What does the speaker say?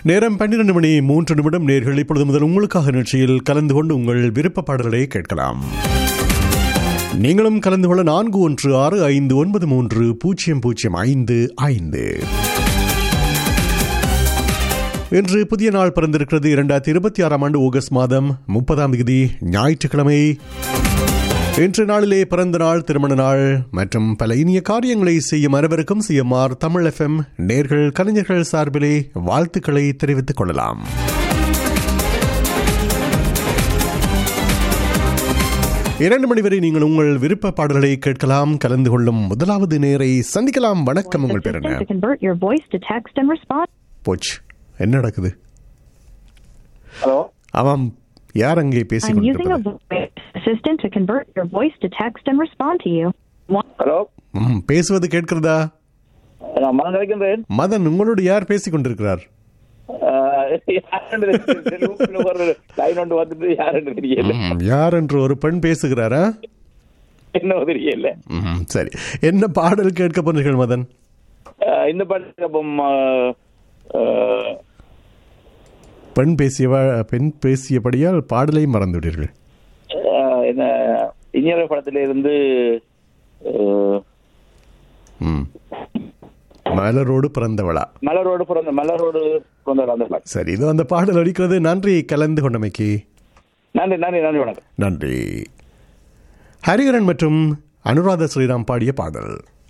நேரம் பன்னிரண்டு மணி மூன்று நிமிடம் நேர்கள் இப்பொழுது முதல் உங்களுக்காக நிகழ்ச்சியில் கலந்து கொண்டு உங்கள் விருப்ப பாடல்களை கேட்கலாம் நீங்களும் கலந்து கொள்ள நான்கு ஒன்று ஆறு ஐந்து ஒன்பது மூன்று பூஜ்ஜியம் பூஜ்ஜியம் ஐந்து ஐந்து இன்று புதிய நாள் பிறந்திருக்கிறது இரண்டாயிரத்தி இருபத்தி ஆறாம் ஆண்டு ஆகஸ்ட் மாதம் முப்பதாம் தேதி ஞாயிற்றுக்கிழமை இன்று நாளிலே பிறந்த நாள் திருமண நாள் மற்றும் பல இனிய காரியங்களை செய்யும் அனைவருக்கும் சிஎம்ஆர் தமிழ் எஃப்எம் நேர்கள் கலைஞர்கள் சார்பிலே வாழ்த்துக்களை தெரிவித்துக் கொள்ளலாம் இரண்டு மணி வரை நீங்கள் உங்கள் விருப்ப பாடல்களை கேட்கலாம் கலந்து கொள்ளும் முதலாவது நேரை சந்திக்கலாம் வணக்கம் உங்கள் பேர் என்ன to convert your voice to text and respond. போச்சு என்ன நடக்குது ஹலோ ஆமாம் யார் அங்கே பேசிக் I'm using a கொண்டிருப்பது voice assistant to convert your voice to text and respond to you. One, hello ம், பேசுவது கேட்கிறதா நான் மனம் கிடைக்கின்றேன் மதன் உங்களோடு யார் பேசிக் கொண்டிருக்கிறார் ஒரு லைன் ஒன்று வந்துட்டு யாருன்னு தெரியல ம், யார் என்று ஒரு பெண் பேசுகிறாரா என்ன தெரியல ம், சரி என்ன பாடல் கேட்க போனீர்கள் மதன் அஹ் இந்த பாட்டு அப்போ அஹ், பெண் பேசிய பெண் பேசியபடியால் பாடலை மறந்துவிட்டீர்கள் அஹ், என்ன இனியர படத்துல இருந்து அஹ், ம். மலரோடு பிறந்தவளா மலரோடு பிறந்த மலரோடு பிறந்த அந்த பாட்டு சரி இது அந்த பாடல் அடிக்கிறது நன்றி கலந்து கொண்டமைக்கு நன்றி நன்றி நன்றி வணக்கம் நன்றி ஹரிஹரன் மற்றும் அனுராதா ஸ்ரீராம் பாடிய பாடல்